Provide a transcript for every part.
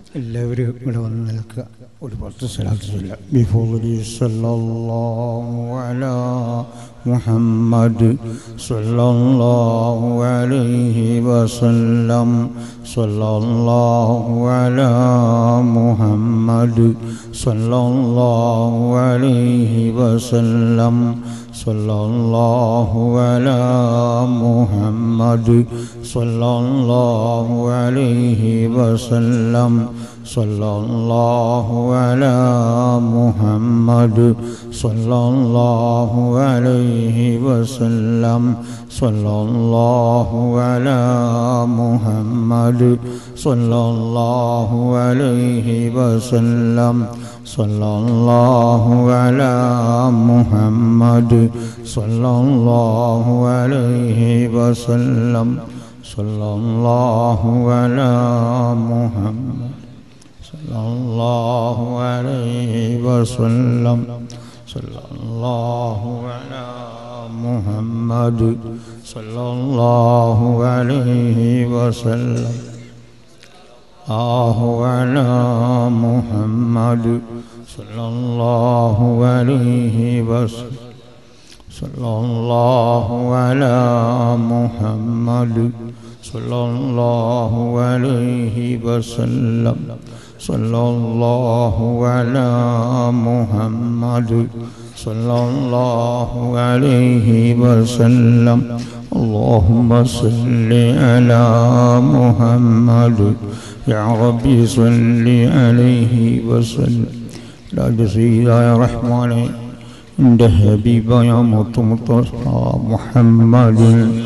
എല്ലാവരും ഇവിടെ വന്ന് നിൽക്കുക ഒരു പത്ത് സ്ഥലത്ത് ചൊല്ല ബിഫോലി സല്ലല്ലാഹു അലാ മുഹമ്മദ് സല്ലല്ലാഹു അലൈഹി വസല്ലം സല്ലല്ലാഹു അലാ മുഹമ്മദ് സല്ലല്ലാഹു അലൈഹി വസല്ലം സല്ലല്ലാഹു അലാ മുഹമ്മദ് സല്ലല്ലാഹു അലൈഹി വസല്ലം സല്ലല്ലാഹു അലാ മുഹമ്മദ് സല്ലല്ലാഹു അലൈഹി വസല്ലം സല്ലല്ലാഹു അലാ മുഹമ്മദ് സല്ലല്ലാഹു അലൈഹി വസല്ലം സല്ലല്ലാഹു അലാ മുഹമ്മദ് സല്ലല്ലാഹു അലൈഹി വസല്ലം സല്ലല്ലാഹു അലാ മുഹമ്മദ് സല്ലല്ലാഹു അലൈഹി വസല്ലം സല്ലല്ലാഹു അലാ മുഹമ്മദ് സല്ലല്ലാഹു അലൈഹി വസല്ലം الله على محمد صلى الله عليه وسلم صلى الله على محمد صلى الله عليه وسلم صلى الله على محمد صلى الله عليه وسلم اللهم صل على محمد يا ربي صل عليه وسلم لا جزيلا يا رحمن عند حبيب يا مطمطر محمد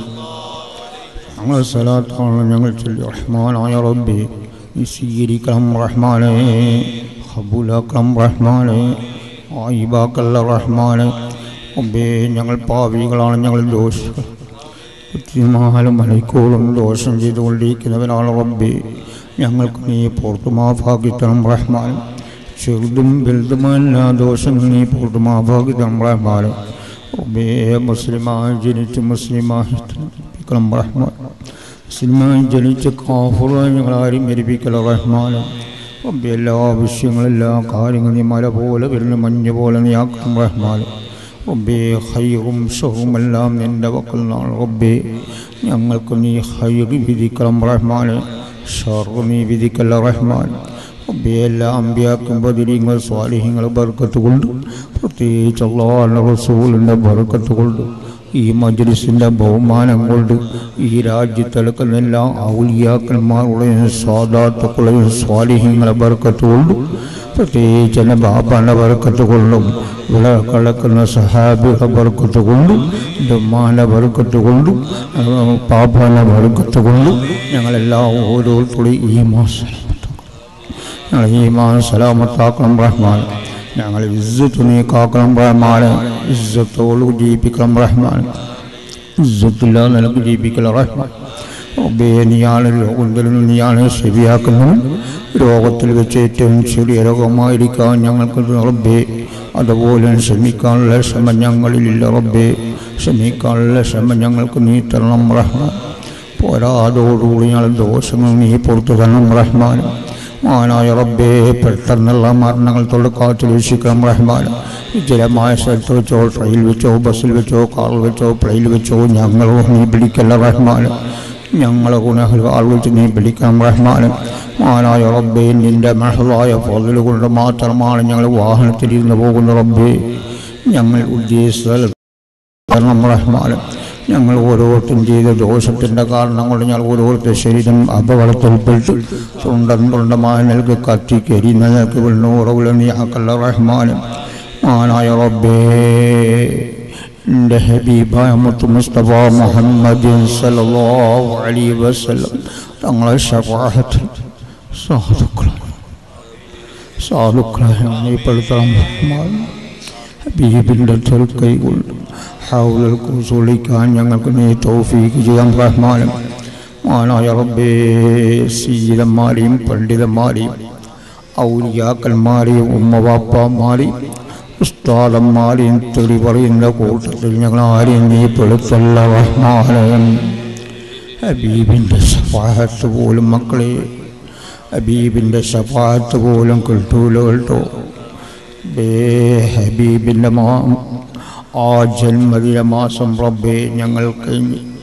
ഞങ്ങൾ സലാത്താണ് ഞങ്ങൾ ചൊല്ലി റഹ്മാനായ റബ്ബി നീ സ്വീകരിക്കണം റഹ്മാനെ ഹബുലാക്കണം റഹ്മാനെ ആയിബാക്കല്ല റഹ്മാനെ റബ്ബേ ഞങ്ങൾ പാവികളാണ് ഞങ്ങൾ ദോഷികൾ ഒത്തിരിമാലും മണിക്കൂറും ദോഷം ചെയ്തുകൊണ്ടിരിക്കുന്നവനാണ് റബ്ബി ഞങ്ങൾക്ക് നീ പുറത്തു മാഫാക്കിത്തണം റഹ്മാൻ ചെറുതും വലുതുമല്ല ദോഷങ്ങൾ നീ പുറത്തു മാഫാക്കിത്തണം റഹ്മാൻ റബ്ബേ മുസ്ലിമായി ജനിച്ച് മുസ്ലിമായി മരിപ്പിക്കണം റഹ്മാൻ മുസ്ലിമായി ജനിച്ച് കാഫുറായി ഞങ്ങൾ ആരും മരിപ്പിക്കല റഹ്മാൻ റബ്ബി എല്ലാ വിഷയങ്ങളും എല്ലാ കാര്യങ്ങളും നീ മല പോലെ വരുന്ന മഞ്ഞ് പോലെ നീ ആക്കണം റഹ്മാൻ റബ്ബേ ഹൈറും ഷറുമെല്ലാം നിൻ്റെ വക്കലാണ് റബ്ബേ ഞങ്ങൾക്ക് നീ ഹൈറ് വിധിക്കണം റഹ്മാനെ ഷറു നീ വിധിക്കല്ല റഹ്മാൻ റബ്ബേ എല്ലാ അമ്പ്യാക്കും ബദിരിങ്ങൾ സ്വാലിഹ്യങ്ങൾ ബർക്കത്ത് കൊണ്ട് പ്രത്യേകിച്ച് അള്ളാഹ് റസൂലിൻ്റെ ബർക്കത്ത് കൊണ്ട് ഈ മജ്ലിസിൻ്റെ ബഹുമാനം കൊണ്ട് ഈ രാജ്യത്തെടുക്കുന്ന എല്ലാ ഔലിയാക്കന്മാരുടെയും സാധാത്തുക്കളെയും സ്വാലിഹ്യങ്ങളെ ബർക്കത്ത് കൊണ്ട് പ്രത്യേകിച്ച് എൻ്റെ ബാപ്പാൻ്റെ ബർക്കത്ത് കൊണ്ടും ഇവിടെ കിടക്കുന്ന സഹാബിയുടെ ബർക്കത്ത് കൊണ്ടും എൻ്റെ ഉമ്മാൻ്റെ ബർക്കത്ത് കൊണ്ടും പാപ്പാൻ്റെ ബർക്കത്ത് കൊണ്ടും ഞങ്ങളെല്ലാം ഓരോരുത്തരും ഈ മാസം ഞങ്ങൾ ഈ മാസം സലാമത്താക്കണം റഹ്മാൻ ഞങ്ങൾ ഇസ്സത്ത് നീ കാക്കണം റഹ്മാൻ ഇസ്സത്തോട് ജീവിപ്പിക്കണം റഹ്മാൻ ഇസ്സത്തില്ല നിനക്ക് ജീവിപ്പിക്കല റഹ്മാൻ റബ്ബേ നീയാണ് രോഗം തരുന്നു നീയാണ് ശരിയാക്കുന്നു രോഗത്തിൽ വെച്ച് ഏറ്റവും ചെറിയ രോഗമായിരിക്കാൻ ഞങ്ങൾക്ക് റബ്ബേ അതുപോലെ ക്ഷമിക്കാനുള്ള ക്ഷമ ഞങ്ങളിലില്ല റബ്ബേ ക്ഷമിക്കാനുള്ള ക്ഷമ ഞങ്ങൾക്ക് നീ തരണം റഹ്മാൻ പോരാതോടുകൂടി ഞങ്ങൾ ദോഷങ്ങൾ നീ പുറത്തു തരണം റഹ്മാൻ മാനായ റബ്ബേ പെട്ടെന്നുള്ള മരണങ്ങൾ തൊടുക്കാറ്റ് വീക്ഷിക്കണം റഹ്മാൻ വിജലമായ സ്ഥലത്ത് വെച്ചോ ട്രെയിൻ വെച്ചോ ബസ്സിൽ വെച്ചോ കാറിൽ വെച്ചോ പ്ലെയിനിൽ വെച്ചോ ഞങ്ങളോ നീ പിടിക്കല്ല റഹ്മാൻ ഞങ്ങളെ ഗുണഹൽ ആൾ വെച്ച് നീ പിടിക്കണം റഹ്മാൻ മാനായ റബ്ബേ നിന്റെ മഹളായ പൊതൽ കൊണ്ട് മാത്രമാണ് ഞങ്ങൾ വാഹനത്തിലിരുന്ന് പോകുന്ന റബ്ബേ ഞങ്ങൾ ഉദ്ദേശിച്ച റഹ്മാൻ ഞങ്ങൾ ഓരോരുത്തരും ചെയ്ത ദോഷത്തിൻ്റെ കാരണം കൊണ്ട് ഞങ്ങൾ ഓരോരുത്തർ ശരീരം അപകടത്തിൽപ്പെട്ടു തൊണ്ടൻ തൊണ്ടമായ നിലക്ക് കത്തി കരിയുന്ന നിലക്ക് വിണ്ണൂറവുള്ള റഹ്മാനും മാനായ റബ്ബേ എൻ്റെ ഹബീബായ മുത്തു മുസ്തഫ മുഹമ്മദ് സല്ലല്ലാഹു അലൈഹി വസല്ലം തങ്ങളെ ഷഫാഹത്തിൽ സാധുക്കളായ സാധുക്കളായ നീപ്പെടുത്തണം ഹബീബിൻ്റെ കൈ കൊണ്ട് ഹൗലൽ കുസുളിക്കാൻ ഞങ്ങൾക്ക് നീ തൗഫീക്ക് ചെയ്യാൻ റഹ്മാനും മാനായ റബ്ബേ സീലന്മാരെയും പണ്ഡിതന്മാരെയും ഔലിയാക്കന്മാരെയും ഉമ്മവാപ്പമാരെയും ഉസ്താദന്മാരെയും തെറി പറയുന്ന കൂട്ടത്തിൽ ഞങ്ങൾ ആരെയും നീ പെടുത്തല്ല റഹ്മാനയൻ ഹബീബിൻ്റെ സഫാഹത്ത് പോലും മക്കളെ ഹബീബിൻ്റെ ഷഫാത്ത് പോലും കിട്ടൂല കേട്ടോ ബേ ഹബീബിൻ്റെ മാ ആ ജന്മദിന മാസം റബ്ബേ ഞങ്ങൾക്ക്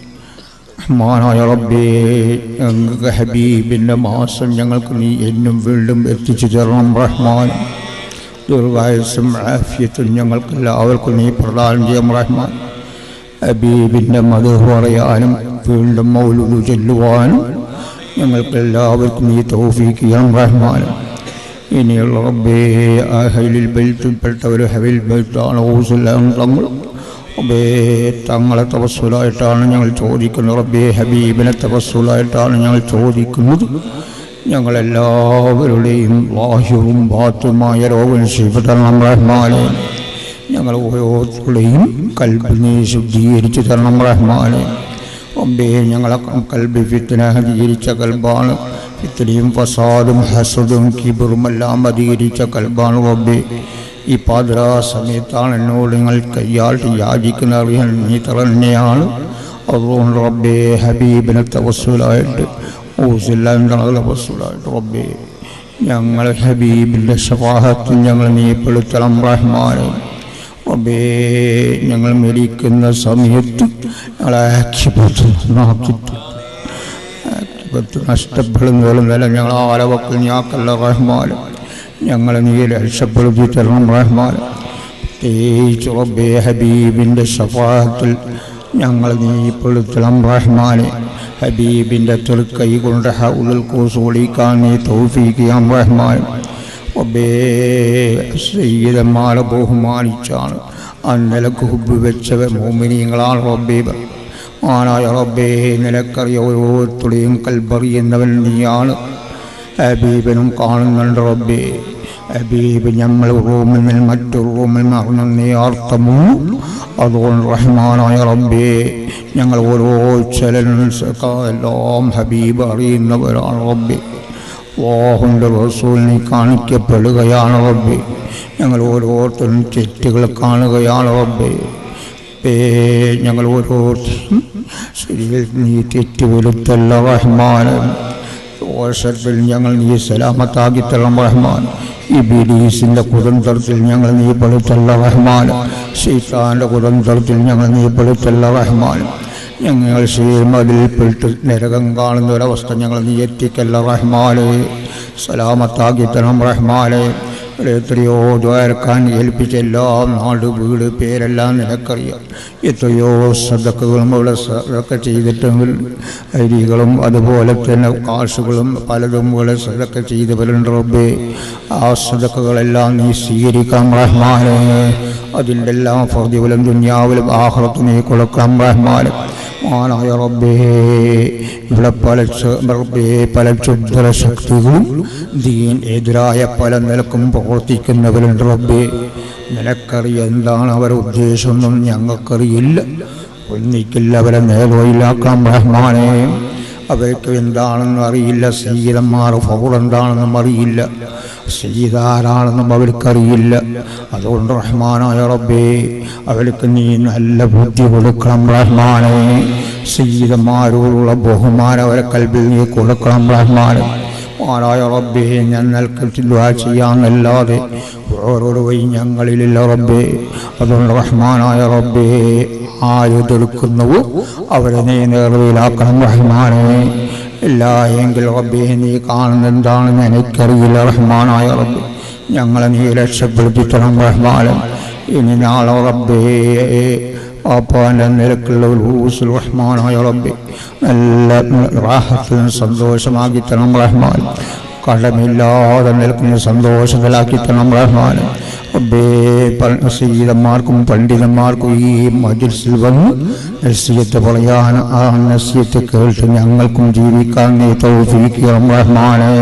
മാനായ റബ്ബേ ഞങ്ങൾക്ക് ഹബീബിൻ്റെ മാസം ഞങ്ങൾക്ക് നീ എന്നും വീണ്ടും എത്തിച്ചു തരണം റഹ്മാൻ ദീർഘായുസും ആഫിയത്തും ഞങ്ങൾക്ക് എല്ലാവർക്കും നീ പ്രദാനം ചെയ്യാം റഹ്മാൻ ഹബീബിൻ്റെ മധു പറയാനും വീണ്ടും മൗലുദു ചൊല്ലുവാനും ഞങ്ങൾക്ക് എല്ലാവർക്കും നീ തൗഫീക്ക് ചെയ്യണം റഹ്മാനും ഇനിയുള്ള റബ്ബേ ആ ഹൈലിൽ ബെൽറ്റിൽപ്പെട്ട ഒരു ഹവിൽ ബെൽറ്റാണ് ഊസുല്ലാം തങ്ങൾ റബ്ബേ തങ്ങളെ തപസ്സുലായിട്ടാണ് ഞങ്ങൾ ചോദിക്കുന്നത് റബ്ബേ ഹബീബിനെ തപസ്സുലായിട്ടാണ് ഞങ്ങൾ ചോദിക്കുന്നത് ഞങ്ങളെല്ലാവരുടെയും വാഹ്യവും ബാത്തുമായ രോഗം ശിവതരണം റഹ്മാനെ ഞങ്ങൾ ഓരോരുത്തരുടെയും കൽബിനെ ശുദ്ധീകരിച്ചു തരണം റഹ്മാനെ റബ്ബേ ഞങ്ങളെ കൽബി ഫിത്തിന അധികരിച്ച കൽബാണ് ഫിത്തിനയും ഫസാദും ഹസദും കിബറും എല്ലാം അധികരിച്ച കൽബാണ് റബ്ബേ ഈ പാതിരാ സമയത്താണ് എന്നോട് നിങ്ങൾ കയ്യാട്ട് യാചിക്കുന്ന അറിയാൻ നീ തറന്നെയാണ് അതുകൊണ്ട് റബ്ബേ ഹബീബിനെ തവസ്സുലായിട്ട് ഊസില്ലാണ്ടാണ് തവസ്സുലായിട്ട് റബ്ബേ ഞങ്ങൾ ഹബീബിൻ്റെ ഷഫാഹത്തിൽ ഞങ്ങൾ നീപ്പെടുത്തണം റഹ്മാനെ റബ്ബേ ഞങ്ങൾ മരിക്കുന്ന സമയത്ത് ഞങ്ങളെ ആക്ഷിപത്ത് നന്നാക്കിയിട്ട് ആക്ഷിപത്ത് നഷ്ടപ്പെടുന്നതിലും നില ഞങ്ങൾ ആലവക്കൽ ഞാക്കല്ല റഹ്മാൻ ഞങ്ങളെ നീ രക്ഷപ്പെടുത്തി തരണം റഹ്മാൻ പ്രത്യേകിച്ച് റബ്ബേ ഹബീബിൻ്റെ ഷഫാഹത്തിൽ ഞങ്ങൾ നീപ്പെടുത്തണം റഹ്മാനെ ഹബീബിൻ്റെ തെറുക്കൈ കൊണ്ട് ഹൗലുൽ കൂസോളിക്കാൻ നീ തൗഫീഖിയാം റഹ്മാൻ റബ്ബേ സയ്യിദന്മാരെ ബഹുമാനിച്ചാണ് അന്നലക്ക് ഹുബ് വെച്ചവ മോമിനിയങ്ങളാണ് റബ്ബേ ആനായ റബ്ബേ നിലക്കറിയ ഓരോരുത്തരുടെയും കൽബറിയുന്നവൻ നീയാണ് ഹബീബിനും കാണുന്നുണ്ട് റബ്ബേ ഹബീബ് നമ്മൾ റൂമിൽ നിന്ന് മറ്റൊരു റൂമിൽ മറന്നു നീ അർത്ഥമോ അതുകൊണ്ട് റഹ്മാനായ റബ്ബേ ഞങ്ങൾ ഓരോ ചലനും എല്ലാം ഹബീബ് അറിയുന്നവരാണ് റബ്ബേ വാഹുൻ്റെ റസൂലിനെ കാണിക്കപ്പെടുകയാണ് റബ്ബേ ഞങ്ങൾ ഓരോരുത്തരും തെറ്റുകൾ കാണുകയാണ് റബ്ബേ പേ ഞങ്ങൾ ഓരോരുത്തരും ശരിയിൽ നീ തെറ്റ് വരുത്തല്ല റഹ്മാനും ദോഷത്തിൽ ഞങ്ങൾ നീ സലാമത്താക്കി തരണം റഹ്മാൻ ഈ ബിലീസിൻ്റെ കുതന്ത്രത്തിൽ ഞങ്ങൾ നീ പെടുത്തല്ല റഹ്മാൻ ഷെയ്ത്താൻ്റെ കുതന്ത്രത്തിൽ ഞങ്ങൾ നീ പെടുത്തല്ല റഹ്മാൻ ഞങ്ങൾ ശ്രീമതിൽപ്പെട്ട് നരകം കാണുന്ന ഒരവസ്ഥ ഞങ്ങൾ നീ എത്തിക്കല്ല റഹ്മാനെ സലാമത്താക്കി തരണം റഹ്മാനെ എത്രയോ ദ്വാരക്കാൻ ഏൽപ്പിച്ച എല്ലാം നാട് വീട് പേരെല്ലാം നിനക്കറിയാം എത്രയോ സദക്കുകളും ഇവിടെ സദക്ക ചെയ്തിട്ടെങ്കിൽ അരികളും അതുപോലെ തന്നെ കാശുകളും പലതും ഇവിടെ സദക്ക ചെയ്തവരുണ്ട് റബ്ബേ ആ സദക്കുകളെല്ലാം നീ സ്വീകരിക്കാം റഹ്മാനെ അതിൻ്റെ എല്ലാം ഫർദിവിലും ദുന്യാവിലും ആഹ്റത്ത് നീ കൊടുക്കാം റഹ്മാനെ മാനായ റബ്ബേ ഇവിടെ പല ച- റബ്ബേ പല ക്ഷുദ്ര ശക്തികളും ദീൻ എതിരായ പല നിലക്കും പ്രവർത്തിക്കുന്നവരുണ്ട് റബ്ബേ നിനക്കറിയ എന്താണ് അവരുടെ ഉദ്ദേശമൊന്നും ഞങ്ങൾക്കറിയില്ല ഒന്നിക്കില്ല അവരെ നേർവയിലാക്കാം റഹ്മാനെ അവർക്ക് എന്താണെന്നും അറിയില്ല സീതന്മാർ ഫൗർ എന്താണെന്നും അറിയില്ല സീതാരാണെന്നും അവർക്കറിയില്ല അതുകൊണ്ട് റഹ്മാനായ റബ്ബേ അവർക്ക് നീ നല്ല ബുദ്ധി കൊടുക്കണം റഹ്മാനെ സീതന്മാരോടുള്ള ബഹുമാനം അവരെ കൽബിൽ നീ കൊടുക്കണം റഹ്മാനെ മാനായ റബ്ബേ ഞങ്ങൾക്ക് ദുആ ചെയ്യാന്നല്ലാതെ വേറൊരു വഴി ഞങ്ങളിലില്ല റബ്ബേ അതുകൊണ്ട് റഹ്മാനായ റബ്ബേ ആര് തീർക്കുന്നുവോ അവരെ നീ നേർവയിലാക്കണം റഹ്മാനെ ഇല്ല എങ്കിൽ റബ്ബേ നീ കാണുന്നെന്താണെന്ന് എനിക്കറിയില്ല റഹ്മാനായ റബ്ബേ ഞങ്ങളെ നീ രക്ഷപ്പെടുത്തിത്തണം റഹ്മാനെ ഇനി നാളെ റബ്ബേ പാപ്പാൻ്റെ നിരക്കുള്ള ഒരു ഊസുൽ റഹ്മാനായ റബ്ബി നല്ല റാഹത്തിൽ സന്തോഷമാക്കി തരണം റഹ്മാൻ കടമില്ലാതെ നിൽക്കുന്ന സന്തോഷത്തിലാക്കി തരണം റഹ്മാൻ റബ്ബേ പ- സീതന്മാർക്കും പണ്ഡിതന്മാർക്കും ഈ മജിൽസിൽ വന്ന് നസ്യത്ത് പറയാൻ ആ നസ്യത്ത് കേട്ട് ഞങ്ങൾക്കും ജീവിക്കാൻ നീ തൗഫീഖിയം റഹ്മാനെ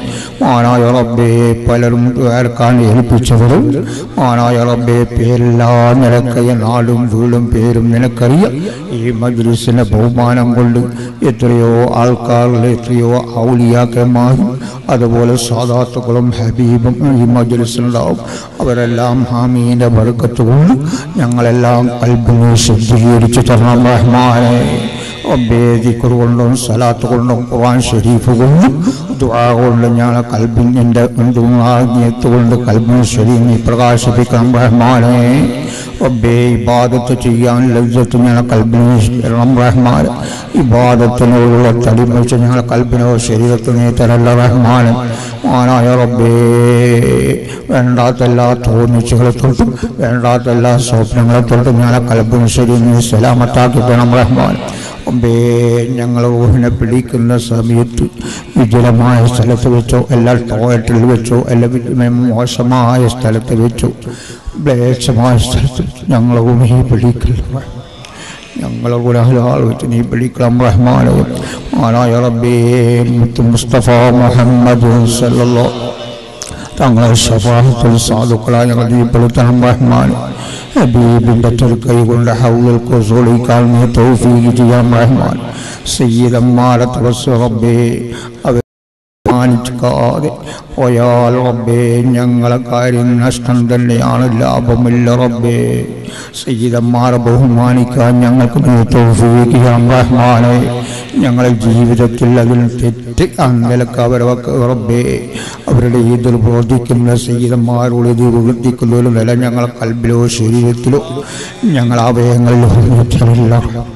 മാനായ റബ്ബേ പലരും വേർക്കാൻ ഏൽപ്പിച്ചവരും മാനായ റബ്ബേ പേരെല്ലാം നിനക്കറിയ നാടും വീടും പേരും നിനക്കറിയാം ഈ മജ്ലിസിന്റെ ബഹുമാനം കൊണ്ട് എത്രയോ ആൾക്കാർ എത്രയോ ഔലിയാക്കന്മാരും അതുപോലെ സാദാത്തുക്കളും ഹബീബും ഈ മജ്ലിസിലുണ്ടാവും അവരെല്ലാം ഹാമീന്റെ ബർക്കത്ത് കൊണ്ട് ഞങ്ങളെല്ലാം കൽബിനെ ശുദ്ധീകരിച്ച് തരണം റഹ്മാനെ റബ്ബേ ദിക്ർ കൊണ്ടും സലാത്ത് കൊണ്ടും ഖുർആൻ ഷരീഫ് കൊണ്ടും ദുആ കൊണ്ടും ഞങ്ങളെ കൽബിൻ്റെ നീയത്ത് കൊണ്ട് കൽബിന് ശരി നീ പ്രകാശിപ്പിക്കണം റഹ്മാനെ റബ്ബേ ഇബാദത്ത് ചെയ്യാൻ ലജ്ജത്ത് ഞങ്ങളെ കൽബിന് തരണം റഹ്മാൻ ഇബാദത്തിനോടുള്ള തടിമറിച്ച് ഞങ്ങളെ കൽബിനോ ശരീരത്തിനോ തരല്ല റഹ്മാൻ മാനായ റബ്ബേ വേണ്ടാത്ത എല്ലാ തോന്നിച്ചുകളെ തൊട്ടും വേണ്ടാത്ത എല്ലാ സ്വപ്നങ്ങളെ തൊട്ടും ഞങ്ങളെ കൽബിന് ശരി നീ സലാമത്താക്കി തരണം റഹ്മാൻ അമ്പേ ഞങ്ങൾ ഊഹിനെ പിടിക്കുന്ന സമയത്ത് വിജലമായ സ്ഥലത്ത് വെച്ചോ എല്ലാ ടോയ്ലറ്റിൽ വെച്ചോ എല്ലാ വി- മോശമായ സ്ഥലത്ത് വെച്ചോ മ്ലേച്ഛമായ സ്ഥലത്ത് ഞങ്ങൾ ഊഹിനെ പിടിക്കില്ല ഞങ്ങളെ കൂടെ ഹലാൽ വെച്ച് നീ പിടിക്കണം റഹ്മാനോ ആനായ റബ്ബേ മുത്ത് മുസ്തഫ മുഹമ്മദ് സല്ലല്ലാഹു തങ്ങളെ ഷഫാഹത്തുൽ സാധുക്കളായ ഞങ്ങൾ നീപ്പെടുത്തണം റഹ്മാൻ ഹബീബിൻ്റെ ചെറുക്കൈ കൊണ്ട് ഹൗലുൽ കുസൂളിക്കാൽ നീ തൗഫീഖ് ചെയ്യാൻ റഹ്മാൻ സയ്യിദന്മാരെ തവസ് റബ്ബേ അവർ മാനിക്കാതെ പോയാൽ റബ്ബേ ഞങ്ങളെ കാര്യം നഷ്ടം തന്നെയാണ് ലാഭമില്ല റബ്ബേ സയ്യിദന്മാരെ ബഹുമാനിക്കാൻ ഞങ്ങൾക്ക് നീ തൗഫീഖ് ചെയ്യാൻ റഹ്മാനെ ഞങ്ങളെ ജീവിതത്തിൽ അതിൽ തെറ്റ് അന്നലക്ക് അവരെ റബ്ബേ അവരുടെ ഈതിൽ പ്രവർത്തിക്കുന്ന സയ്യിദന്മാരോട് ഇത് പ്രവർത്തിക്കുന്നതിലും നില ഞങ്ങളെ കൽബിലോ ശരീരത്തിലോ ഞങ്ങളെ അവയങ്ങളിലോ നീറ്റില്ല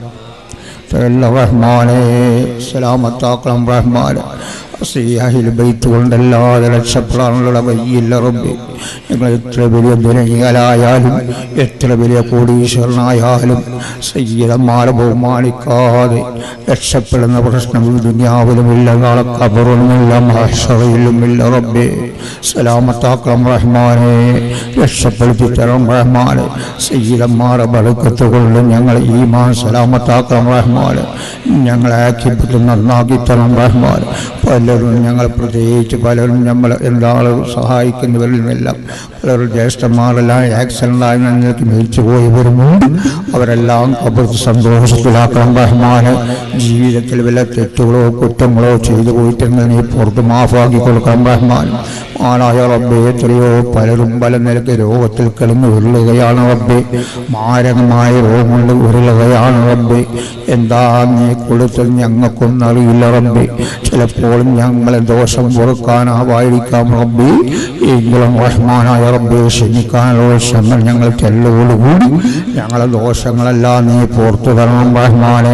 റഹ്മാനെ സലാമത്താക്കണം റഹ്മാനെ സിയാഹിൽ ബൈത്ത് കൊണ്ടല്ലാതെ രക്ഷപ്പെടാനുള്ള വയ്യില്ല റബ്ബി ഞങ്ങൾ എത്ര വലിയ ദുനയാലായാലും എത്ര വലിയ കോടീശ്വരനായാലും സയ്യിദന്മാരെ ബഹുമാനിക്കാതെ രക്ഷപ്പെടുന്ന പ്രശ്നം ദുനിയാവിലുമില്ല നാളെ കബറിലുമില്ല മഹഷറയിലുമില്ല റബ്ബേ സലാമത്താക്കണം റഹ്മാനെ രക്ഷപ്പെടുത്തി തരണം റഹ്മാനെ സയ്യിദന്മാരെ ബലക്കത്ത് കൊണ്ട് ഞങ്ങൾ ഈമാൻ സലാമത്താക്കണം റഹ്മാനെ ഞങ്ങളെ ആക്കിപ്പിട്ട് നന്നാക്കി തരണം റഹ്മാൻ പലരും ഞങ്ങൾ പ്രത്യേകിച്ച് പലരും നമ്മൾ എന്താണ് സഹായിക്കുന്നവരിൽ നിന്നെല്ലാം പലരും ജ്യേഷ്ഠന്മാരെല്ലാം ആക്സിഡൻ്റായി ഞങ്ങൾക്ക് മരിച്ചു പോയവരുമുണ്ട് അവരെല്ലാം കബർക്ക് സന്തോഷത്തിലാക്കണം റഹ്മാന് ജീവിതത്തിൽ വല്ല തെറ്റുകളോ കുറ്റങ്ങളോ ചെയ്തു പോയിട്ടെങ്കിൽ നീ പുറത്ത് മാഫാക്കി കൊടുക്കണം റഹ്മാൻ ആനായ റബ്ബെ എത്രയോ പലരും പല നിലയ്ക്ക് രോഗത്തിൽ കിടന്ന് ഉരുളുകയാണ് റബ്ബെ മാരകമായ രോഗങ്ങളിൽ ഉരുളുകയാണ് റബ്ബെ എന്താ നീ കൊടുത്തത് ഞങ്ങൾക്കൊന്നും അറിയില്ല റബ്ബെ ചിലപ്പോൾ ഞങ്ങളെ ദോഷം പൊറുക്കാനാവായിരിക്കാം റബ്ബെ എങ്കിലും റഹ്മാനായ റബ്ബെ ക്ഷമിക്കാനുള്ള ക്ഷമ ഞങ്ങൾ ചെല്ലോടുകൂടി ഞങ്ങളെ ദോഷങ്ങളെല്ലാം നീ പുറത്തു തരണം റഹ്മാനെ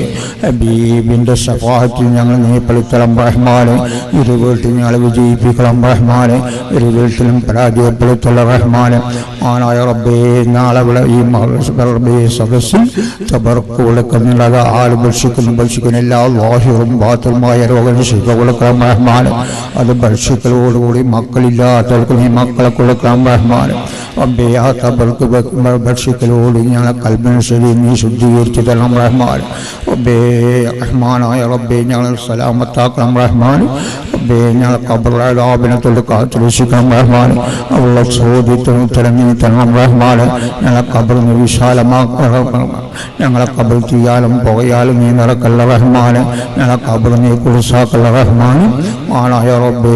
ഹബീബിന്റെ സഫാഹത്തിൽ ഞങ്ങൾ നീ പളിത്തളം റഹ്മാനെ ഇരു വീട്ടിൽ ഞങ്ങളെ വിജയിപ്പിക്കണം റഹ്മാനെ ഇരു വീട്ടിലും പരാജയപ്പെടുത്തുള്ള റഹ്മാനെ ആനായ റബ്ബേ നാളെ ഇവിടെ ഈ മഹ- റബ്ബേ സദസ്സിൽ തബർക്ക് കൊടുക്കുന്നുള്ളത് ആൾ ഭക്ഷിക്കുന്നു ഭക്ഷിക്കുന്ന എല്ലാ വാഹിറും ബാത്തുമായ രോഗം ശിവ കൊടുക്കണം റഹ്മാനെ അത് ഭക്ഷിക്കലോടുകൂടി മക്കളില്ലാത്തവർക്ക് നീ മക്കളെ കൊടുക്കണം റഹ്മാനെ റബ്ബേ ആ തബർക്ക് ഭക്ഷിക്കലോട് ഞങ്ങളെ കൽബിന് ശരി നീ ശുദ്ധീകരിച്ചു തരണം റഹ്മാൻ റബ്ബേ റഹ്മാനായ റബ്ബേ ഞങ്ങൾ സലാമത്താക്കണം റഹ്മാൻ റബ്ബേ ഞങ്ങളെ കബറാബിനെ തൊട്ട് കാത്തു രക്ഷിക്കണം റഹ്മാൻ അവളുടെ ചോദ്യത്തിന് ഉത്തരം നീ തരണം റഹ്മാൻ ഞങ്ങളെ കബറിന് വിശാലമാക്കണം ഞങ്ങളെ കബർ തീയാലും പുകയാലും നീ നിറക്കല്ല റഹ്മാന് ഞങ്ങളെ കബർ നീ കുളിസാക്കല്ല റഹ്മാൻ ആണായ റബ്ബേ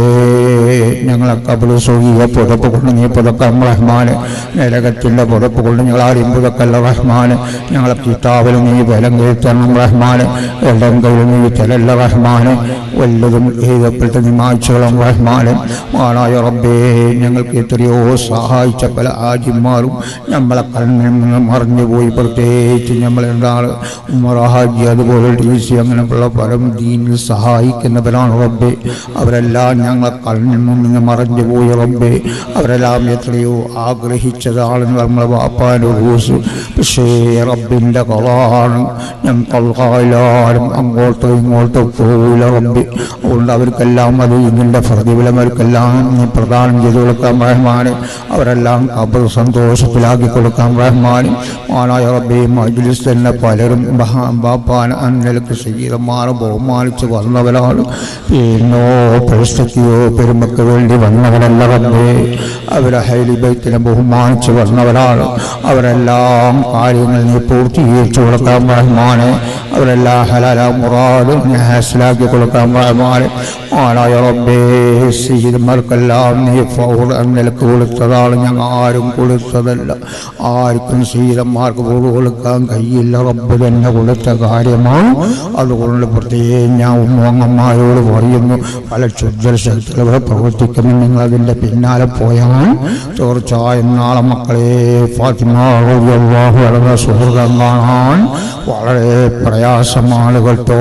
ഞങ്ങളെ കബർ സൊഹിയ പുതപ്പ് കൊണ്ട് നീ പുതക്കാം റഹ്മാന് നരകത്തിൻ്റെ പുതപ്പ് കൊണ്ട് ഞങ്ങൾ ആരെയും പുതക്കല്ല റഹ്മാന് ഞങ്ങളെ കിതാബിൽ നീ ബലം കയറ്റണം റഹ്മാന് എല്ലാം കയ്യിൽ നീ തലല്ല റഹ്മാന് വല്ലതും എഴുതപ്പെട്ട നീ മായ്ച്ചോളം റഹ്മാന് ആണായ റബ്ബേ ഞങ്ങൾക്ക് എത്രയോ സഹായിച്ച പല ആജിമാരും നമ്മളെ കണ്ണിൽ നിന്ന് മറിഞ്ഞുപോയി പ്രത്യേകിച്ച് നമ്മൾ എന്താണ് ഉമറാഹാജി അതുപോലെ ഡി സി അങ്ങനെയുള്ള പലരും ദീനിൽ സഹായിക്കുന്നവരാണ് റബ്ബെ അവരെല്ലാം ഞങ്ങളെ കണ്ണിൽ നിന്ന് മറഞ്ഞുപോയി റബ്ബെ അവരെല്ലാം എത്രയോ ആഗ്രഹിച്ചതാണ് നമ്മളെ വാപ്പാൻ്റെ റൂസ് പക്ഷേ റബ്ബിൻ്റെ കളാണ് ഞങ്ങൾക്കായാലും അങ്ങോട്ടോ ഇങ്ങോട്ടോ പോകില്ല റബ്ബി അതുകൊണ്ട് അവർക്കെല്ലാം അത് ഇതിൻ്റെ പ്രതിഫലം അവർക്കെല്ലാം നീ പ്രദാനം ചെയ്ത് കൊടുക്കാൻ റഹ്മാന് അവരെല്ലാം കബർ സന്തോഷത്തിലാക്കി കൊടുക്കാൻ റഹ്മാന് മാനായ റബ്ബി മജ്ലിസ് തന്നെ പലരും ബഹ- ബാപ്പാൻ അന്നലക്ക് ശരീരമാറ് ബഹുമാനിച്ച് വന്നവരാണ് പിന്നോ പരിസ്ഥിതിയോ പെരുമക്ക് വേണ്ടി വന്നവരല്ല റബ്ബേ അവരെ ഹൈലിബൈത്തിനെ ബഹുമാനിച്ച് വന്നവരാണ് അവരെല്ലാം കാര്യങ്ങൾ നീ പൂർത്തീകരിച്ചു കൊടുക്കാൻ റഹ്മാനെ അവരെല്ലാം ഹലാല മുറാദ് നീ ഹാസിലാക്കി കൊടുക്കാൻ റഹ്മാനെ ആനായ റബ്ബേ സീതന്മാർ സയ്യിദന്മാർക്കെല്ലാം നീ ഫൗർ നിലക്ക് കൊടുത്തതാണ് ഞങ്ങൾ ആരും കൊടുത്തതല്ല ആർക്കും സീതന്മാർക്ക് പോലും കൊടുക്കാൻ കഴിയില്ല റബ്ബ് തന്നെ കൊടുത്ത കാര്യമാണ് അതുകൊണ്ട് പ്രത്യേകം ഞാൻ ഉമ്മങ്ങന്മാരോട് പറയുന്നു പല ക്ഷുദ്ര ശക്തികളെ പ്രവർത്തിക്കുന്നു നിങ്ങൾ അതിൻ്റെ പിന്നാലെ പോയാൽ തീർച്ചയായും നാളെ മക്കളെ ഫാത്തിമ റളിയല്ലാഹു അൻഹ സുഹൃതം കാണാൻ വളരെ പ്രയാസമാണ് കേട്ടോ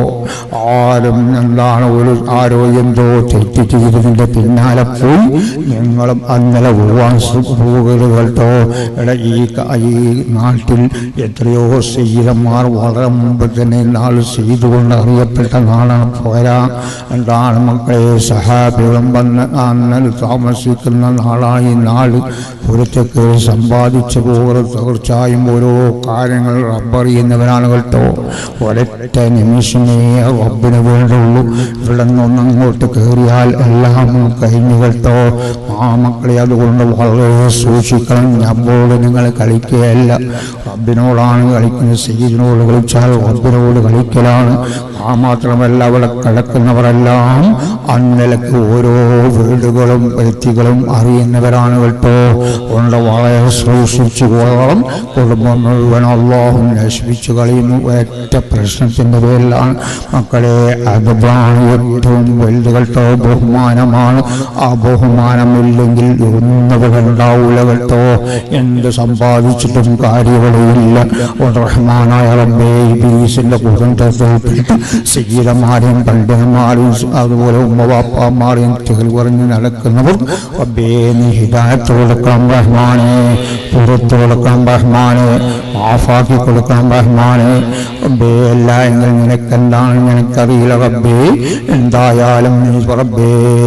ആരും എന്താണ് ഒരു ആരോ എന്തോ തെറ്റ് ചെയ്തതിൻ്റെ പിന്നാലെ പോയി നിങ്ങളും അന്നലെ പോവാൻ പോകരുത് കേട്ടോ എടാ ഈ ക- ഈ നാട്ടിൽ എത്രയോ സീതന്മാർ വളരെ മുമ്പ് തന്നെ നാൾ ചെയ്തുകൊണ്ട് അറിയപ്പെട്ട നാളാണ് പോരാ എന്താണ് മക്കളെ സഹാബികളും വന്ന് അന്നൽ താമസിക്കുന്ന നാളാണ് ഈ നാട് പുറത്തേക്ക് സമ്പാദിച്ചു പോകുന്നത് തീർച്ചയായും ഓരോ കാര്യങ്ങൾ റബ്ബറിയുന്നവരാണ് കേട്ടോ ഒരൊറ്റ നിമിഷമേ റബ്ബിന് വേണ്ടുള്ളൂ ഇവിടെ നിന്നൊന്നങ്ങോട്ട് കയറിയാൽ എല്ലാം കഴിഞ്ഞു കേട്ടോ ആ മക്കളെ അതുകൊണ്ട് വളരെ സൂക്ഷിക്കണം നമ്മോട് നിങ്ങൾ കളിക്കുകയല്ല റബ്ബിനോടാണ് കളിക്കുന്നത് സീദിനോട് കളിച്ചാൽ റബ്ബിനോട് കളിക്കലാണ് ആ മാത്രമല്ല അവിടെ കിടക്കുന്നവരെല്ലാം അന്നലക്ക് ഓരോ വീടുകളും വ്യക്തികളും അറിയുന്നവരാണ് കേട്ടോ കൊണ്ട് വളരെ സൂക്ഷിച്ചു കൊള്ളണം കുടുംബം മുഴുവൻ അള്ളാഹും നശിപ്പിച്ചു കളയുന്നു ഒറ്റ പ്രശ്നത്തിന്റെ പേരിലാണ് മക്കളെ അതുമാണ് ഏറ്റവും വലുത് കേട്ടോ ബഹുമാനമാണ് ആ ബഹുമാനമില്ലെങ്കിൽ ഒന്നുകൂടെ ഉണ്ടാവൂല കേട്ടോ എന്ത് സമ്പാദിച്ചിട്ടും കാര്യങ്ങളില്ല റഹ്മാനായ റബ്ബേ ഇബീസിന്റെ കുടുംബത്തിൽപ്പെട്ട് സീലന്മാരെയും പണ്ഡിതന്മാരെയും അതുപോലെ ഉമ്മവാപ്പാമാരെയും തെളിവ് പറഞ്ഞ് നടക്കുന്നവർ റബ്ബേ നീ ഹിദായത്ത് കൊടുക്കണം റഹ്മാനെ പുറത്ത് കൊടുക്കണം റഹ്മാനെ മാഫാക്കി കൊടുക്കണം റഹ്മാനെ റബ്ബേ എല്ലായെങ്കിലും നിനക്കെന്താണ് നിനക്കറിയില്ല റബ്ബേ എന്തായാലും നീ റബ്ബേ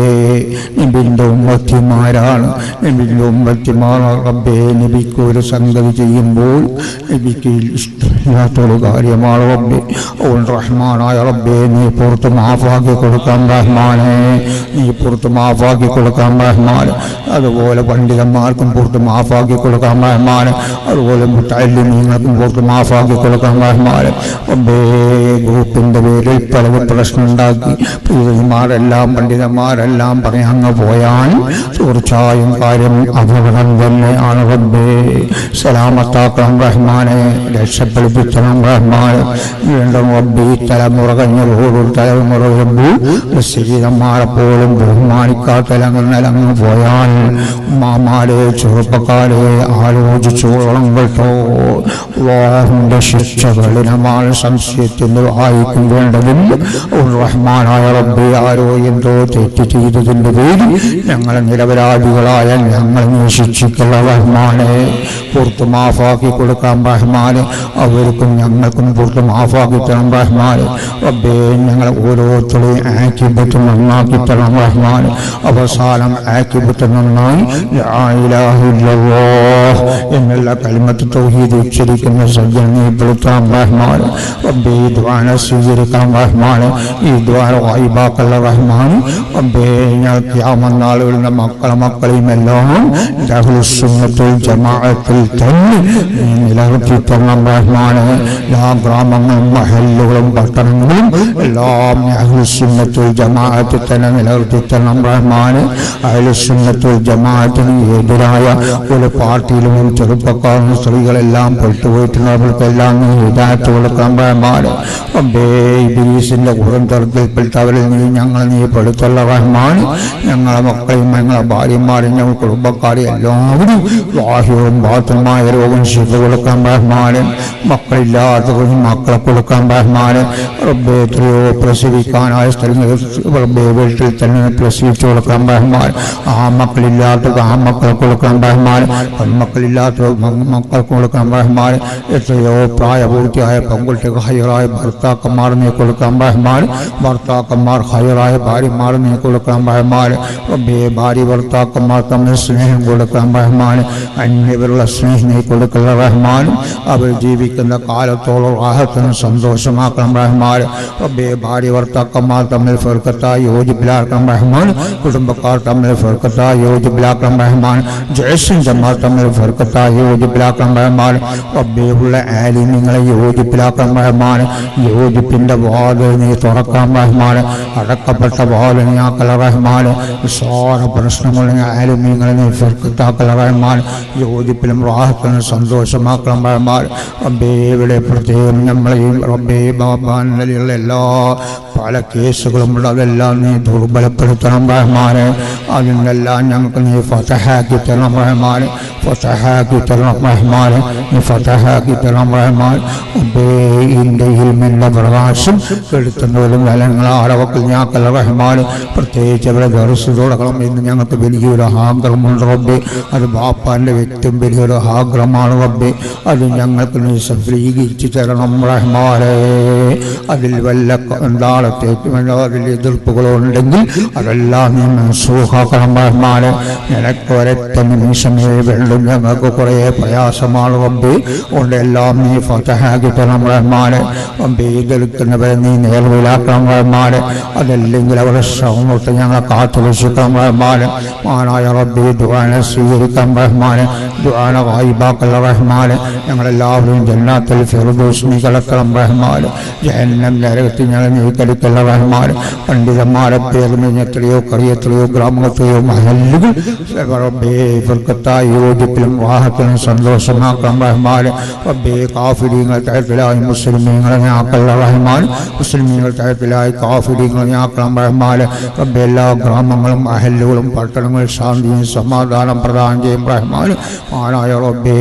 നബിന്റെ ഉമ്മത്തിമാരാണ് നബിന്റെ ഉമ്മത്തിമാർ റബ്ബേ നബിക്ക് ഒരു സംഗതി ചെയ്യുമ്പോൾ നബിക്ക് ഇഷ്ടമില്ലാത്തൊരു കാര്യമാണ് റബ്ബേ അതുകൊണ്ട് റഹ്മാനായ റബ്ബേ നീ പുറത്ത് മാഫാക്കി കൊടുക്കാൻ റഹ്മാനെ നീ പുറത്ത് മാഫാക്കി കൊടുക്കാൻ റഹ്മാൻ അതുപോലെ പണ്ഡിതന്മാർക്കും പുറത്ത് മാഫാക്കി കൊടുക്കാൻ റഹ്മാൻ അതുപോലെ മുട്ടാലിമീങ്ങൾക്കും പുറത്ത് മാഫാക്കി കൊടുക്കാൻ റഹ്മാൻ റബ്ബേ ഗ്രൂപ്പിന്റെ പേരിൽ പല പ്രശ്നം ഉണ്ടാക്കി പണ്ഡിതന്മാരെല്ലാം പണ്ഡിതന്മാരെല്ലാം പറയാൻ അങ്ങ് പോയാൽ തീർച്ചയായും കാര്യം അപകടം തന്നെയാണ് റബ്ബേ സലാമത്താക്കണം റഹ്മാനെ രക്ഷപ്പെടുത്തിക്കണം റഹ്മാൻ വീണ്ടും റബ്ബി തലമുറ കഴിഞ്ഞ തലമുറ വരുമ്പോൾ ശരീരന്മാരെ പോലും ബഹുമാനിക്കാത്തലങ്ങ് നിലങ്ങ് പോയാൽ ഉമ്മാമാരെ ചെറുപ്പക്കാരെ ആലോചിച്ചോളം കേട്ടോ വാഹിന്റെ ശിക്ഷ കഠിനമാണ് സംശയത്തിന് വായിക്കും വേണ്ടതില്ല ഒരു റഹ്മാനായ റബ്ബെ ആരോ എന്തോ തെറ്റ് ചെയ്തതിൻ്റെ പേരിൽ ഞങ്ങളെ നിരപരാധികളായ ഞങ്ങളെ നീ ശിക്ഷിക്കുള്ള റഹ്മാനെ പുറത്ത് മാഫാക്കി കൊടുക്കാൻ റഹ്മാനെ അവർക്കും ഞങ്ങൾക്കും പുറത്ത് മാഫാക്കി തരണം റഹ്മാനെ റബ്ബേ ഞങ്ങളെ ഓരോരുത്തരെയും ആക്കിബത്ത് നന്നാക്കി തരണം റഹ്മാനെ അവസാനം ആക്കിബത്ത് നന്നായി ലാ ഇലാഹ ഇല്ലല്ലാഹ് എന്നുള്ള കലിമത്ത് തൗഹീദ് ഉച്ചരിക്കുന്ന സജ്ജനപ്പെടുത്താൻ റഹ്മാൻ റബ്ബേ ഈ ദ്വാന സ്വീകരിക്കാൻ റഹ്മാൻ ഈ ദ്വാര വായിബാക്കല്ല റഹ്മാൻ റബ്ബേ ഞങ്ങൾ ക്യാമനാളുകളുടെ മക്കളെ മക്കളെയും എല്ലാം ലഹുസുന്നത്തുൽ ജമാഅത്തിൽ തന്നെ നീ നിലനിർത്തി തരണം റഹ്മാൻ എല്ലാ ഗ്രാമങ്ങളും മഹല്ലുകളും പട്ടണങ്ങളും എല്ലാം അഹ്ലുസുന്നത്തുൽ ജമാഅത്തിൽ തന്നെ നിലനിർത്തി തരണം റഹ്മാൻ അഹ്ലുസുന്നത്തുൽ ജമാഅത്തിന് എതിരായ ഒരു പാർട്ടിയിലും ചെറുപ്പക്കാരും സ്ത്രീകളെല്ലാം പെട്ടുപോയിട്ടുള്ളവർക്കെല്ലാം നീ ഹിദായത്ത് കൊടുക്കാൻ റഹ്മാൻ റബ്ബേ ഇബിലീസിന്റെ കുറുന്തരത്തിൽപ്പെട്ടവരിൽ നീ ഞങ്ങളെ നീ പെടുത്തുള്ള റഹ്മാൻ ഞങ്ങളെ മക്കളെയും ഞങ്ങളെ ഭാര്യമാരെയും ഞങ്ങൾ കുടുംബക്കാരെയും എല്ലാവരും വാഹ്യവും ബാത്തുമായ രോഗം ശിവ കൊടുക്കാൻ റഹ്മാൻ മക്കളില്ലാത്തവരും മക്കളെ കൊടുക്കാൻ റഹ്മാൻ റബ്ബേ എത്രയോ പ്രസവിക്കാനായ സ്ഥലങ്ങളിൽ റബ്ബേ വീട്ടിൽ തന്നെ പ്രസവിച്ചു കൊടുക്കാൻ റഹ്മാൻ ആ മക്കളില്ലാത്തവർക്ക് ആ മക്കളെ കൊടുക്കാൻ റഹ്മാൻ പെൺമക്കളില്ലാത്ത മക്കൾക്ക് കൊടുക്കാൻ റഹ്മാൻ എത്രയോ പ്രായപൂർത്തിയായ പെൺകുട്ടികൾ ഹയറായ ഭർത്താക്കന്മാർ നീ കൊടുക്കാൻ റഹ്മാൻ ഭർത്താക്കന്മാർ ഹയറായ ഭാര്യമാർ നീ കൊടുക്കാൻ റഹ്മാൻ റബ്ബേ ഭാര്യ ഭർത്താക്കന്മാർ തമ്മിൽ സ്നേഹം കൊടുക്കാൻ റഹ്മാൻ അന്യവരുള്ള സ്നേഹം നീ കൊടുക്കുന്ന റഹ്മാൻ അവർ ജീവിക്കുന്ന കാലത്തോളം റാഹത്തിന് സന്തോഷമാക്കണം റഹ്മാൻ റബ്ബേ ഭാര്യ ഭർത്താക്കന്മാർ തമ്മിൽ ഫെർക്കത്തായി യോജിപ്പിലാക്കണം റഹ്മാൻ കുടുംബക്കാർ തമ്മിൽ ഫെർക്കത്തായി യോജിപ്പിലാക്കണം റഹ്മാൻ ജയസിൻ ജമാർ തമ്മിൽ ഫെർക്കത്തായി യോജിപ്പിലാക്കണം റഹ്മാൻ റബ്ബേ ഉള്ള ആലിമ്യങ്ങളെ യോജിപ്പിലാക്കണം റഹ്മാൻ യോജി യോജിപ്പിന്റെ വാതിൽ നീ തുറക്കാം റഹ്മാനെ അടക്കപ്പെട്ട വാതിൽ നീ ആക്കല റഹ്മാനെ നിസ്സാര പ്രശ്നങ്ങൾ നീ ആലുമീങ്ങളെ നീ ഫിർക്കത്താക്കല റഹ്മാൻ യോജിപ്പിലും റാഹത്തിലും സന്തോഷമാക്കണം റഹ്മാൻ റബ്ബേ ഇവിടെ പ്രത്യേകം നമ്മളെയും റബ്ബേ ബാബാൻ നിലയിലുള്ള എല്ലാ പല കേസുകളും ഉണ്ട് അതെല്ലാം നീ ദുർബലപ്പെടുത്തണം റഹ്മാനെ അതിൽ നിന്നെല്ലാം ഞങ്ങൾക്ക് നീ ഫതഹാക്കി തരണം റഹ്മാനെ ഫതഹാക്കി തരണം റഹ്മാനെ നീ ഫതഹാക്കി തരണം റഹ്മാൻ റബ്ബേ ഇന്ത്യയിൽ നിന്റെ പ്രകാശം എടുത്തുന്നതിലും ഫലങ്ങൾ ആരവക്കിൽ ഞാക്കല്ല റഹ്മാൻ പ്രത്യേകിച്ച് അവരെ ദർസ് തുടങ്ങണം എന്ന് ഞങ്ങൾക്ക് വലിയൊരു ആഗ്രഹമുണ്ട് റബ്ബേ അത് ബാപ്പാൻ്റെ വ്യക്തിയും വലിയൊരു ആഗ്രഹമാണ് റബ്ബേ അത് ഞങ്ങൾക്ക് നീ സഫലീകരിച്ച് തരണം റഹ്മാനെ അതിൽ വല്ല എന്താളത്തേക്കും അതിൽ എതിർപ്പുകളുണ്ടെങ്കിൽ അതെല്ലാം നീ മനസ്സൂഹാക്കണം റഹ്മാനെ നിനക്ക് ഒരൊറ്റ നിമിഷമേ വെള്ളം ഞങ്ങൾക്ക് കുറേ പ്രയാസമാണ് റബ്ബേ അതുകൊണ്ട് എല്ലാം നീ ഫതഹാക്കി തരണം റഹ്മാനെ റബ്ബേ എതിർക്കുന്നവരെ നീ നേർവിലാക്കണം റഹ്മാനെ അതല്ലെങ്കിൽ അവരുടെ ശ്രമമൊട്ട് ഞങ്ങളെ കാത്തു രക്ഷിക്കണം റഹ്മാനെ മാനായ റബ്ബേ ദുആനെ സ്വീകരിക്കണം റഹ്മാനെ ദുആന വായിബാക്കല്ല റഹ്മാനെ ഞങ്ങളെല്ലാവരും ജന്നാത്തിൽ ഫിർദൂസ് നീ കലക്കണം റഹ്മാനെ ജഹന്നം നരകത്തിൽ ഞങ്ങൾ നീ കലിക്കല്ല റഹ്മാനെ പണ്ഡിതന്മാരെ പേർന്ന് എത്രയോ കറിയെത്രയോ ഗ്രാമത്തെയോ മഹല്ലുകൾ റബ്ബേ ഫിർക്കത്തായി യോജിപ്പിലും വാഹത്തിലും സന്തോഷമാക്കണം റഹ്മാനെ റബ്ബേ കാഫിരീങ്ങൾ തരത്തിലായി മുസ്ലിമീങ്ങളെ ഞാക്കല്ല റഹ്മാൻ മുസ്ലിമീങ്ങൾ തരത്തിലായി കാഫിരീങ്ങൾ ഞാക്കണം റഹ്മാനെ റബ്ബേ എല്ലാ ഗ്രാമങ്ങളും അഹല്ലുകളും പട്ടണങ്ങളും ശാന്തിയും സമാധാനം പ്രദാനം ചെയ്യും റഹ്മാൻ ആനായ റബ്ബേ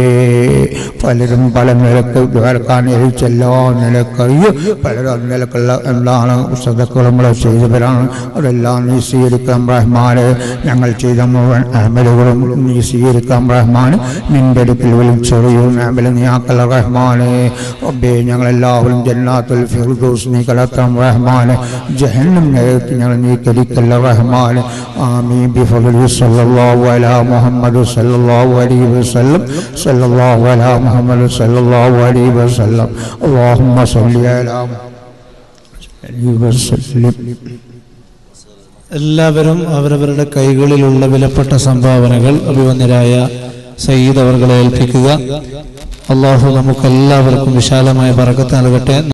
പലരും പല നിലക്ക് വേർക്കാൻ എഴുതിച്ചെല്ലാ നിലക്കറിയും പലരും നിലക്കുള്ള എന്താണ് സദക്കുകൾ നമ്മൾ ചെയ്തവരാണ് അതെല്ലാം നീ സ്വീകരിക്കാം റഹ്മാന് ഞങ്ങൾ ചെയ്ത മുഴുവൻ അമലുകളും നീ സ്വീകരിക്കാം റഹ്മാന് നിന്റെ അടുക്കൽ വിളിച്ചൊറിയും അമല നീ ആക്കല റഹ്മാന് റബ്ബേ ഞങ്ങളെല്ലാവരും ജന്നാത്തുൽ ഫിർദൂസ് നീ കലത്താം റഹ്മാന് ജഹന്നം നേരത്ത് ഞങ്ങൾ നീ കലിക്കല്ല റഹ്മാന് ആമീൻ ബിഫദലി സല്ലല്ലാഹു അലാ മുഹമ്മദ് സല്ലല്ലാഹു അലൈഹി വസല്ലം സല്ലല്ലാഹു അലാ മുഹമ്മദ് സല്ലല്ലാഹു അലൈഹി വസല്ലം اللهم صل على محمد وسلم എല്ലാവരും അവരവരുടെ കൈകളിലുള്ള വിലപ്പെട്ട സംഭാവനകൾ അഭിവന്യരായ സയ്യിദ് അവർകളെ ഏൽപ്പിക്കുക അള്ളാഹു നമുക്കെല്ലാവർക്കും വിശാലമായ പറക്കത്ത് നൽകട്ടെ